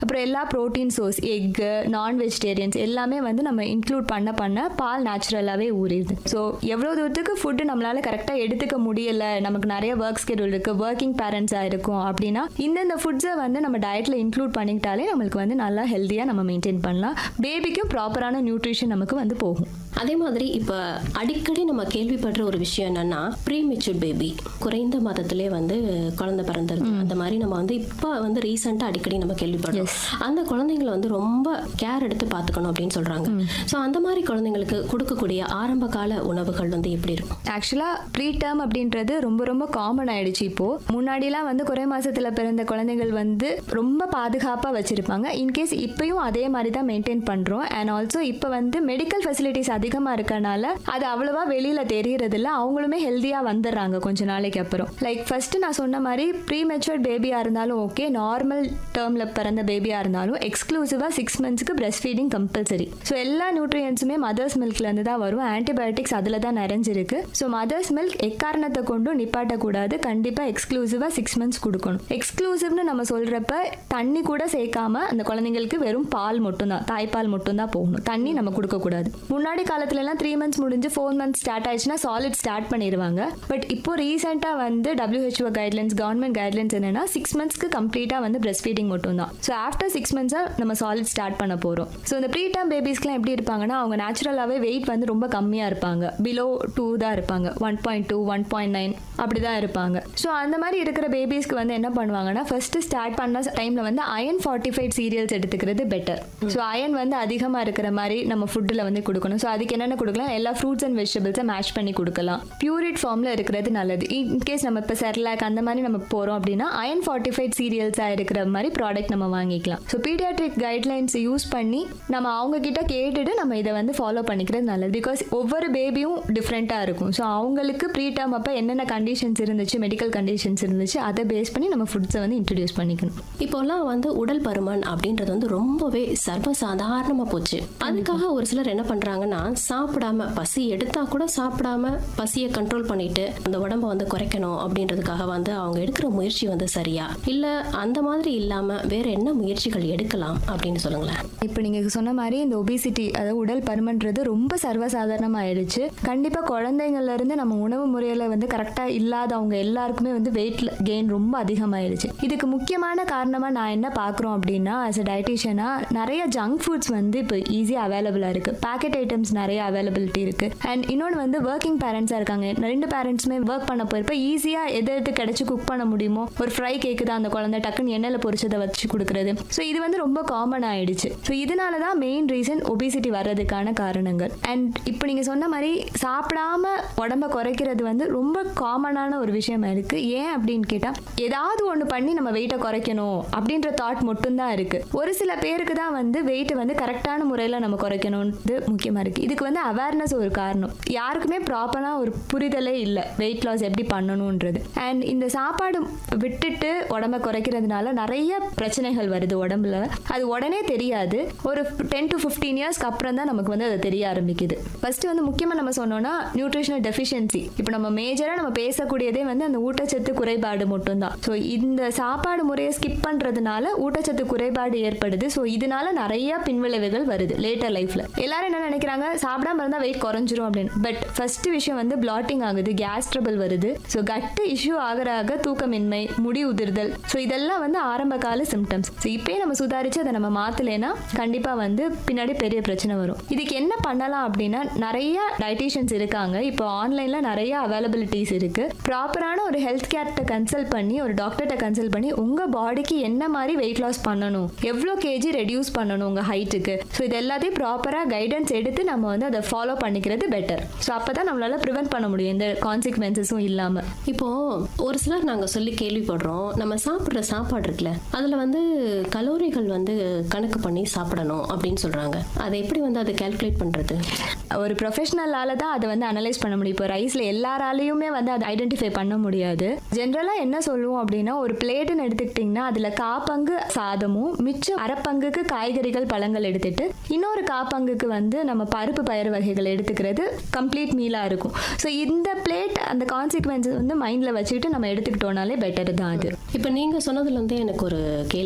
அப்புறம் எல்லா protein source எக்கு நான் வெஜிடேரியன்ஸ் எல்லாமே வந்து நம்ம இன்க்ளூட் பண்ண பண்ண பால் நேச்சுரலாகவே ஊறிடுது ஸோ எவ்வளோ தூரத்துக்கு ஃபுட்டு நம்மளால கரெக்டாக எடுத்துக்க முடியல நமக்கு நிறைய ஒர்க் ஸ்கெடியூல் இருக்குது ஒர்க்கிங் பேரண்ட்ஸாக இருக்கும் அப்படின்னா இந்தந்த ஃபுட்ஸை வந்து நம்ம டயட்டில் இன்க்ளூட் பண்ணிக்கிட்டாலே நம்மளுக்கு வந்து நல்லா ஹெல்த்தியாக நம்ம மெயின்டைன் பண்ணலாம் பேபிக்கும் ப்ராப்பரான நியூட்ரிஷன் நமக்கு வந்து போகும் அதே மாதிரி இப்போ அடிக்கடி நம்ம கேள்விப்படுற ஒரு விஷயம் என்னன்னா ப்ரீ மெச்சூர் பேபி குறைந்த மாதத்திலே வந்து குழந்தை பிறந்துருது அந்த மாதிரி நம்ம வந்து இப்போ வந்து ரீசெண்டாக அடிக்கடி நம்ம கேள்விப்படுறோம் அந்த குழந்தைங்களை வந்து ரொம்ப கேர் எடுத்து பார்த்துக்கணும் அப்படின்னு சொல்றாங்க ஸோ அந்த மாதிரி குழந்தைங்களுக்கு கொடுக்கக்கூடிய ஆரம்ப கால உணவுகள் வந்து எப்படி இருக்கும் ஆக்சுவலாக ப்ரீ டேர்ம் அப்படின்றது ரொம்ப ரொம்ப காமன் ஆயிடுச்சு இப்போ முன்னாடிலாம் வந்து குறை மாசத்துல பிறந்த குழந்தைகள் வந்து ரொம்ப பாதுகாப்பாக வச்சிருப்பாங்க இன்கேஸ் இப்பயும் அதே மாதிரி தான் மெயின்டைன் பண்றோம் அண்ட் ஆல்சோ இப்போ வந்து மெடிக்கல் ஃபெசிலிட்டிஸ் அதிகமாக இருக்கறனால அது அவ்வளவா வெளியில தெரியறது இல்ல அவங்களுமே ஹெல்த்தியாக வந்துடுறாங்க கொஞ்ச நாளைக்கு அப்புறம் லைக் ஃபர்ஸ்ட் நான் சொன்ன மாதிரி ப்ரீ மெச்சூர்ட் பேபியா இருந்தாலும் ஓகே நார்மல் டேர்ம்ல பிறந்த பேபியா இருந்தாலும் எக்ஸ்க்ளூசிவா சிக்ஸ் மந்த்ஸ்க்கு பிரஸ்ட் ஃபீடிங் கம்பல்சரி ஸோ எல்லா நியூட்ரியன்ஸுமே மதர்ஸ் மில்க்ல இருந்து தான் வரும் ஆன்டிபயோட்டிக்ஸ் அதில் தான் நிறைஞ்சிருக்கு ஸோ மதர்ஸ் மில்க் எக்காரணத்தை கொண்டும் நிப்பாட்டக்கூடாது கண்டிப்பாக எக்ஸ்க்ளூசிவாக சிக்ஸ் மந்த்ஸ் கொடுக்கணும் எக்ஸ்க்ளூசிவ்னு நம்ம சொல்கிறப்ப தண்ணி கூட சேர்க்காம அந்த குழந்தைங்களுக்கு வெறும் பால் மட்டும்தான் தாய்ப்பால் மட்டும்தான் போகணும் தண்ணி நம்ம கொடுக்கக்கூடாது முன்னாடி காலத்துல எல்லாம் த்ரீ மந்த்ஸ் முடிஞ்சு ஃபோர் மந்த்ஸ் ஸ்டார்ட் ஆயிடுச்சுன்னா சாலிட் ஸ்டார்ட் பண்ணிடுவாங்க பட் இப்போ ரீசெண்டாக வந்து WHO கைட்லைன்ஸ் கவர்மெண்ட் கைட்லைன்ஸ் என்னன்னா சிக்ஸ் மந்த்ஸ்க்கு கம்ப்ளீட்டாக வந்து பிரஸ்ட் ஃபீடிங் மட்டும் தான் ஸோ ஆஃப்டர் சிக்ஸ் மந்த்ஸாக நம்ம சாலிட் ஸ்டார்ட் பண்ண போகிறோம் ஸோ இந்த ப்ரீ டேர்ம் பேபிஸ்க்குலாம் எப்படி இருப்பாங்கன்னா அவங்க நேச்சுரலாகவே வெயிட் வந்து ரொம்ப கம்மியாக இருப்பாங்க பிலோ டூ தான் இருப்பாங்க one point two one point nine அப்படி தான் இருப்பாங்க ஸோ அந்த மாதிரி இருக்கிற பேபிஸ்க்கு வந்து என்ன பண்ணுவாங்கன்னா ஃபர்ஸ்ட் ஸ்டார்ட் பண்ண டைமில் வந்து அயன் ஃபார்ட்டிஃபைட் சீரியல்ஸ் எடுத்துக்கிறது பெட்டர் ஸோ அயன் வந்து அதிகமாக இருக்கிற மாதிரி நம்ம ஃபுட்டில் வந்து கொடுக்கணும் ஸோ அதுக்கு என்னென்ன கொடுக்கலாம் எல்லா ஃப்ரூட்ஸ் அண்ட் வெஜிடபிள்ஸை மேஷ் பண்ணி கொடுக்கலாம் பியூரிட் ஃபார்மில் இருக்கிறது நல்லது இன்கேஸ் நம்ம இப்போ செர்லாக் அந்த மாதிரி நம்ம போகிறோம் அப்படின்னா அயன் ஃபார்ட்டிஃபைட் சீரியல்ஸாக இருக்கிற மாதிரி ப்ராடக்ட் நம்ம வாங்கிக்கலாம் ஸோ பீடியாட்ரிக் கைட்லைன்ஸ் யூஸ் பண்ணி நம்ம அவங்க கிட்ட கேட்டுட்டு நம்ம இதை வந்து ஃபாலோ பண்ணிக்கிறது நல்லது பிகாஸ் ஒவ்வொரு பேபியும் டிஃப்ரெண்ட்டாக இருக்கும் ஸோ அவங்களுக்கு ப்ரீ டேர்ம் அப்போ என்னென்ன கண்டிஷன்ஸ் இருந்துச்சு மெடிக்கல் கண்டிஷன்ஸ் இருந்துச்சு அதை பேஸ் பண்ணி நம்ம ஃபுட்ஸை வந்து இன்ட்ரடியூஸ் பண்ணிக்கணும் இப்போல்லாம் வந்து உடல் பருமன் அப்படின்றது வந்து ரொம்பவே சர்வசாதாரணமா போச்சு அதுக்காக ஒரு சிலர் என்ன பண்றாங்கன்னா சாப்பிடாம பசி எடுத்தா கூட சாப்பிடாம பசியை கண்ட்ரோல் பண்ணிட்டு அந்த உடம்ப வந்து குறைக்கணும் அப்படின்றதுக்காக வந்து அவங்க எடுக்கிற முயற்சி வந்து சரியா இல்ல அந்த மாதிரி இல்லாம வேற என்ன முயற்சிகள் எடுக்கலாம் அப்படின்னு சொல்லுங்களேன் இப்போ நீங்கள் சொன்ன மாதிரி இந்த ஒபிசிட்டி அதாவது உடல் பருமன்றது ரொம்ப சர்வசாதாரணமாயிடுச்சு கண்டிப்பாக குழந்தைங்கள்ல இருந்து நம்ம உணவு முறையில் வந்து கரெக்டாக இல்லாதவங்க எல்லாருக்குமே வந்து வெயிட் கெயின் ரொம்ப அதிகமாயிடுச்சு இதுக்கு முக்கியமான காரணமாக நான் என்ன பார்க்குறோம் அப்படின்னா ஆஸ் அ டயட்டிஷியனாக நிறைய ஜங்க் ஃபுட்ஸ் வந்து இப்போ ஈஸியாக அவைலபிளாக இருக்குது பேக்கெட் ஐட்டம்ஸ் நிறைய அவைலபிலிட்டி இருக்குது அண்ட் இன்னொன்று வந்து ஒர்க்கிங் பேரண்ட்ஸாக இருக்காங்க ரெண்டு பேரண்ட்ஸுமே ஒர்க் பண்ண போயிருப்ப ஈஸியாக எது எது கிடைச்சி குக் பண்ண முடியுமோ ஒரு ஃப்ரை கேக்குது அந்த குழந்தை டக்குன்னு எண்ணெயில் பொரிச்சதை வச்சு கொடுக்குறது ஸோ இது வந்து ரொம்ப காமன் ஆயிடுச்சு ஸோ இதனால தான் மெயின் ரீசன் ஒபிசிட்டி வர்றதுக்கான காரணங்கள் அண்ட் இப்போ நீங்கள் சொன்ன மாதிரி சாப்பிடாம உடம்ப குறைக்கிறது வந்து ரொம்ப காமனான ஒரு விஷயமா இருக்கு ஏன் அப்படின்னு கேட்டால் ஏதாவது ஒன்று பண்ணி நம்ம வெயிட்டை குறைக்கணும் அப்படின்ற தாட் மட்டும்தான் இருக்கு ஒரு சில பேருக்கு தான் வந்து வெயிட்டை வந்து கரெக்டான முறையில் நம்ம குறைக்கணும்னு முக்கியமாக இருக்கு இதுக்கு வந்து அவேர்னஸ் ஒரு காரணம் யாருக்குமே ப்ராப்பராக ஒரு புரிதலே இல்லை வெயிட் லாஸ் எப்படி பண்ணணுன்றது அண்ட் இந்த சாப்பாடு விட்டுட்டு உடம்ப குறைக்கிறதுனால நிறைய பிரச்சனைகள் வருது உடம்புல அது உடனே தெரியாது ஒரு டென் டு ஃபிஃப்டீன் இயர்ஸ்க்கு அப்புறம் தான் நமக்கு வந்து அது தெரிய ஆரம்பிக்குது ஃபர்ஸ்ட் வந்து முக்கியமாக நம்ம சொன்னோம்னா நியூட்ரிஷனல் டெஃபிஷியன்சி இப்போ நம்ம மேஜராக நம்ம பேசக்கூடியதே வந்து அந்த ஊட்டச்சத்து குறைபாடு மட்டும்தான் ஸோ இந்த சாப்பாடு முறையை ஸ்கிப் பண்ணுறதுனால ஊட்டச்சத்து குறைபாடு ஏற்படுது ஸோ இதனால நிறைய பின்விளைவுகள் வருது லேட்டர் லைஃப்ல எல்லாரும் என்ன நினைக்கிறாங்க சாப்பிடாம இருந்தால் வெயிட் குறைஞ்சிரும் அப்படின்னு பட் ஃபர்ஸ்ட் விஷயம் வந்து பிளாட்டிங் ஆகுது கேஸ் ட்ரபிள் வருது ஸோ கட்டு இஷ்யூ ஆகிற ஆக தூக்கமின்மை முடி உதிர்தல் ஸோ இதெல்லாம் வந்து ஆரம்ப கால சிம்டம்ஸ் ஸோ இப்பயே நம்ம சுதாரிச்சு அதை நம்ம மாற்றலைன்னா கண்டிப்பாக வந்து பின்னாடி பெரிய பிரச்சனை வரும் இதுக்கு என்ன பண்ணலாம் அப்படின்னா நிறைய டயட்டீஷியன்ஸ் இருக்காங்க இப்போ ஆன்லைனில் நிறைய அவைலபிலிட்டிஸ் இருக்கு ப்ராப்பரான ஒரு ஹெல்த் கேர்ட்ட கன்சல்ட் பண்ணி ஒரு டாக்டர்கிட்ட கன்சல்ட் பண்ணி உங்கள் பாடிக்கு என்ன மாதிரி வெயிட் லாஸ் பண்ணணும் எவ்வளோ கேஜி ரெடியூஸ் பண்ணணும் உங்கள் ஹைட்டுக்கு ஸோ இது எல்லாத்தையும் ப்ராப்பராக கைடன்ஸ் எடுத்து நம்ம வந்து அதை ஃபாலோ பண்ணிக்கிறது பெட்டர் ஸோ அப்போ தான் நம்மளால ப்ரிவென்ட் பண்ண முடியும் எந்த கான்சிக்வன்சஸும் இல்லாமல் இப்போ ஒரு சிலர் நாங்க சொல்லி கேள்விப்படுறோம் நம்ம சாப்பிடுற சாப்பாடு இருக்குல்ல அதுல வந்து கலோரிகள் வந்து கணக்கு பண்ணி சாப்பிடணும் அப்படின்னு சொல்றாங்க அதை எப்படி வந்து அதை கால்குலேட் பண்றது ஒரு ப்ரொஃபஷனலால தான் அதை வந்து அனலைஸ் பண்ண முடியும் இப்போ ரைஸில் எல்லாராலையுமே வந்து அதை ஐடென்டிஃபை பண்ண முடியாது ஜென்ரலாக என்ன சொல்லுவோம் அப்படின்னா ஒரு பிளேட்டுன்னு எடுத்துக்கிட்டிங்கன்னா அதில் காப்பங்கு சாதமும் மிச்சம் அரைப்பங்குக்கு காய்கறிகள் பழங்கள் எடுத்துட்டு இன்னொரு காப்பங்குக்கு வந்து நம்ம பருப்பு பயிர் வகைகள் எடுத்துக்கிறது கம்ப்ளீட் மீலாக இருக்கும் ஸோ இந்த பிளேட் அந்த கான்சிக்வன்சஸ் வந்து மைண்டில் வச்சுக்கிட்டு நம்ம எடுத்துக்கிட்டோம்னாலே பெட்டர் தான் அது இப்போ நீங்க சொன்னதுல இருந்தே எனக்கு ஒரு கேள்வி கேட்க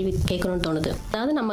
கேட்கணும்னு தோணுது அதாவது நம்ம